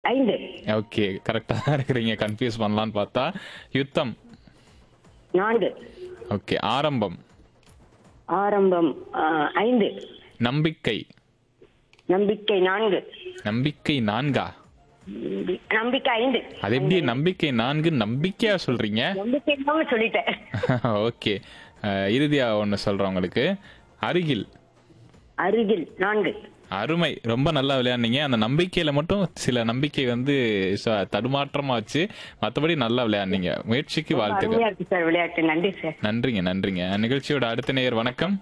ஐந்து ஓகே கரெக்டா தான் இருக்கிறீங்க கன்ஃபியூஸ் பண்ணலான்னு பார்த்தா யுத்தம் நான்கு ஓகே ஆரம்பம் ஆரம்பம் ஆ, ஐந்து நம்பிக்கை நம்பிக்கை நான்கு நம்பிக்கை நான்கா நம்பி- நம்பிக்கை ஐந்து அது எப்படி நம்பிக்கை நான்கு நம்பிக்கையா சொல்றீங்க நம்பிக்கை இல்லாம சொல்லிட்டேன் ஓகே இறுதியா ஒன்னு சொல்றேன் உங்களுக்கு அருகில் அருகில் நான்கு அருமை ரொம்ப நல்லா விளையாடுனீங்க அந்த நம்பிக்கையில மட்டும் சில நம்பிக்கை வந்து ச- தடுமாற்றமாச்சு மற்றபடி நல்லா விளையாடுனீங்க முயற்சிக்கு வாழ்த்துக்கள் அருமையா இருக்கு சார் விளையாட்டு நன்றி சார் நன்றிங்க நன்றிங்க நிகழ்ச்சியோட அடுத்த நேயர் வணக்கம்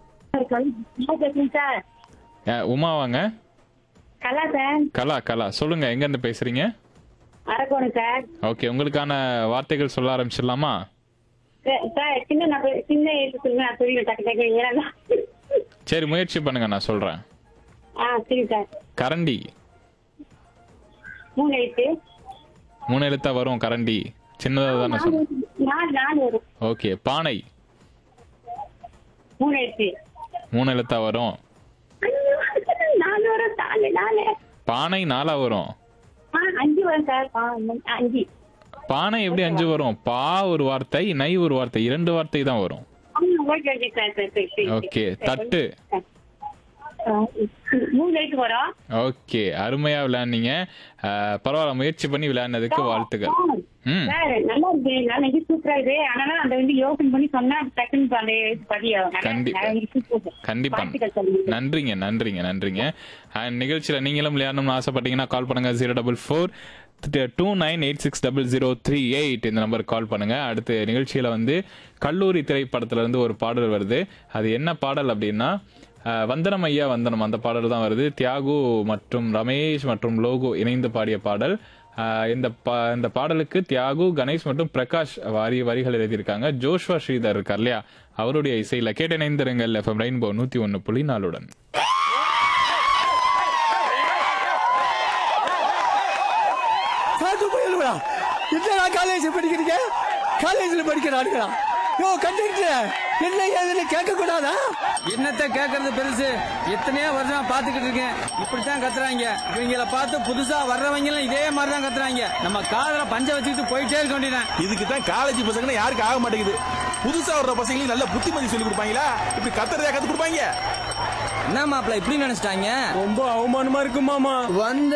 சார் அஹ், உமா வாங்க கலா சார் கலா கலா சொல்லுங்க எங்க இருந்து பேசுறீங்க அரக்கோணம் சார் ஓகே உங்களுக்கான வார்த்தைகள் சொல்ல ஆரம்பிச்சிடலாமா சார் சின்ன நபர் சின்ன எழுத்து சொல்லுங்க நான் சொல்லி டக்கு டக்கு ஏன்னா சரி முயற்சி பண்ணுங்க நான் சொல்றேன் ஆ சரி சார் கரண்டி மூணு எழுத்து மூணு எழுத்தா வரும் கரண்டி சின்னதா தானே சொல்றேன் நாலு நாலு வரும் ஓகே பானை மூணு எழுத்து மூணு எழுத்தா வரும் ஐயோ, நாலு வரும் நாலு நாலு பானை நாலா வரும் ஆ அஞ்சு வரும் சார் ஆ, அஞ்சு பானை எப்படி அஞ்சு வரும் பா ஒரு வார்த்தை நை ஒரு வார்த்தை இரண்டு வார்த்தை தான் வரும் ஆ, ஓகே ஓகே சார் சரி சரி சரி ஓகே தட்டு ஆ, மூணு எழுத்து வரும் ஓகே அருமையா விளையாடுனீங்க அஹ், பரவாயில்ல முயற்சி பண்ணி விளையாடுனதுக்கு வாழ்த்துக்கள் ம் சார் நல்லா இருக்கு நல்லா இது சூப்பரா இருக்கு ஆனாலும் அந்த வந்து யோசனை பண்ணி சொன்னா டக்குன்னு அந்த எழுத்து பதியும் நல்லா- கண்டிப்பா. நல்லா இருக்கு, சூப்பர். கண்டிப்பா வாழ்த்துக்கள் சொல்லுங்க நன்றிங்க நன்றிங்க நன்றிங்க அண்ட் நிகழ்ச்சியில நீங்களும் விளையாடணும்னு ஆசைப்பட்டீங்கன்னா கால் பண்ணுங்க zero double four two nine eight six double zero three eight இந்த நம்பருக்கு கால் பண்ணுங்க அடுத்து நிகழ்ச்சியில வந்து கல்லூரி திரைப்படத்துல இருந்து ஒரு பாடல் வருது அது என்ன பாடல் அப்படின்னா அஹ், வந்தனம் ஐயா வந்தனம் அந்த பாடல் தான் வருது தியாகு மற்றும் ரமேஷ் மற்றும் லோகு இணைந்து பாடிய பாடல் அஹ், இந்த பா இந்த பாடலுக்கு தியாகு கணேஷ் மற்றும் பிரகாஷ் வாரி வரிகள் எழுதியிருக்காங்க ஜோஷ்வா ஸ்ரீதர் இருக்கார் இல்லையா அவருடைய இசையில கேட்டு இணைந்திருங்கள் எஃப்எம் ரெயின்போ நூத்தி ஒன்னு புள்ளி நாலுடன் சாத்து போயிடுவா என்னடா காலேஜ் படிக்கிறீங்க காலேஜில் படிக்கிறானுங்களா யோ கண்டக்டர் என்ன ஏதுன்னு கேட்க கூடாதா என்னத்த கேக்குறது பெருசு எத்தனையோ வருஷம் பாத்துக்கிட்டு இருக்கேன் இப்படித்தான் கத்துறாங்க இவங்கள பார்த்து புதுசா வர்றவங்க எல்லாம் இதே மாதிரி தான் கத்துறாங்க நம்ம காதுல பஞ்ச வச்சுக்கிட்டு போயிட்டே இருக்க வேண்டியதான் இதுக்கு தான் காலேஜ் பசங்கன்னா யாருக்கு ஆக மாட்டேங்குது புதுசா வர்ற பசங்களுக்கு நல்ல புத்திமதி சொல்லி கொடுப்பாங்களா இப்படி கத்துறதா கத்து கொடுப்பாங்க என்ன மாப்பிள்ள இப்படி நினைச்சிட்டாங்க ரொம்ப அவமானமா இருக்கு மாமா வந்து